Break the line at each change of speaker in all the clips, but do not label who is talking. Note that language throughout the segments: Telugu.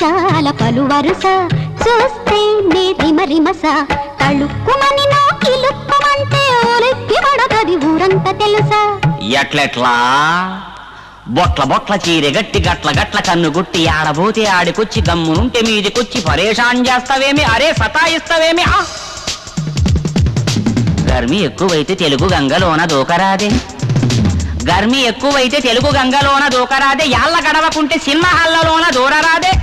ముత్యాల పలు వరుస చూస్తే నే రిమరిమస తళుక్కుమని నో కిలుక్కుమంటే ఒలిక్కి పడతది ఊరంతా తెలుసా
ఎట్లెట్లా బొట్ల బొట్ల చీరె గట్టి గట్ల గట్ల కన్ను గుట్టి ఆడబోతే ఆడికొచ్చి గమ్మునుంటే మీదికొచ్చి పరేషాన్ చేస్తావేమి అరే సతాయిస్తావేమి ఆ! గర్మి ఎక్కువైతే తెలుగు గంగలోన దూకరాదే గర్మి ఎక్కువైతే తెలుగు గంగలోన దూకరాదే యాళ్ళ గడవకుంటే సినిమా హల్లలోన దూరరాదే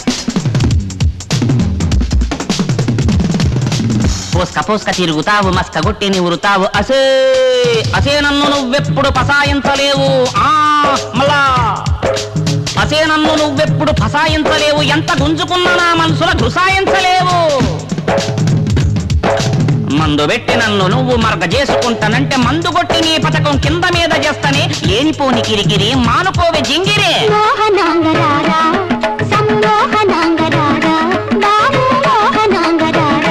పోస్క పోస్క తిరుగుతావు మస్క కొట్టి నివురుతావు అసే అసే నన్ను నువ్వెప్పుడు పసాయించలేవు ఆ మళ్ళా అసే నన్ను నువ్వెప్పుడు ఫసాయించలేవు ఎంత గుంజుకున్నా నా మనసుల గుసాయించలేవు మందు పెట్టి నన్ను నువ్వు మరగ చేసుకుంటానంటే మందు కొట్టి నీ పథకం కింద మీద చేస్తానే లేనిపోని కిరికిరి మానుకోవే జింగిరే
మోహనాంగరారా సమ్మోహనాంగరారా బాబు మోహనాంగరారా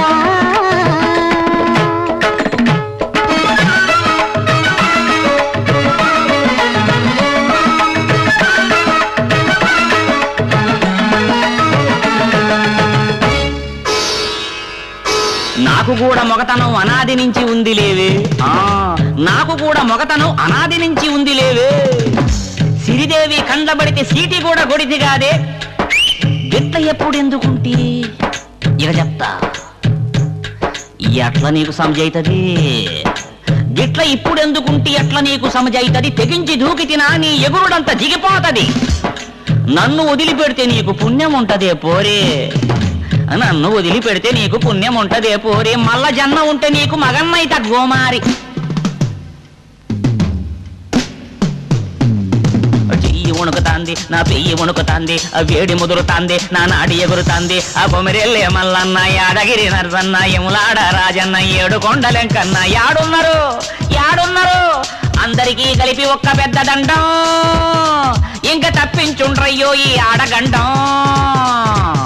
నాకు కూడా మొగతనం అనాది నుంచి ఉంది లేవే ఆ నాకు కూడా మొగతనం అనాది నుంచి ఉంది లేవే సిరిదేవి కండ్లబడితే సీటి కూడా గొడిది కాదే గిట్ల ఎప్పుడు ఎందుకుంటి ఇక చెప్తా ఎట్లా నీకు సమజైతది గిట్ల ఇప్పుడు ఎందుకుంటి ఎట్లా నీకు సమజైతది తెగించి దూకి తినా నీ ఎగురుడంత జిగిపోతది నన్ను వదిలిపెడితే నీకు పుణ్యం ఉంటదే పోరే నన్ను వదిలిపెడితే నీకు పుణ్యం ఉంటదే పోరే మల్ల జన్మ ఉంటే నీకు మగన్నైత గోమారి చెయ్యి వణుకుతాంది నా పెయ్యి వణుకుతాంది ఆ వేడి ముదురుతాంది నా నాడి ఎగురుతాంది ఆ కొమిరెల్లే మల్లన్న యాదగిరి నరసన్న యములాడ రాజన్న ఏడు కొండలెంకన్న యాడున్నారు యాడున్నారు అందరికీ కలిపి ఒక్క పెద్ద దండం ఇంక తప్పించుండ్రయ్యో ఈ ఆడగండం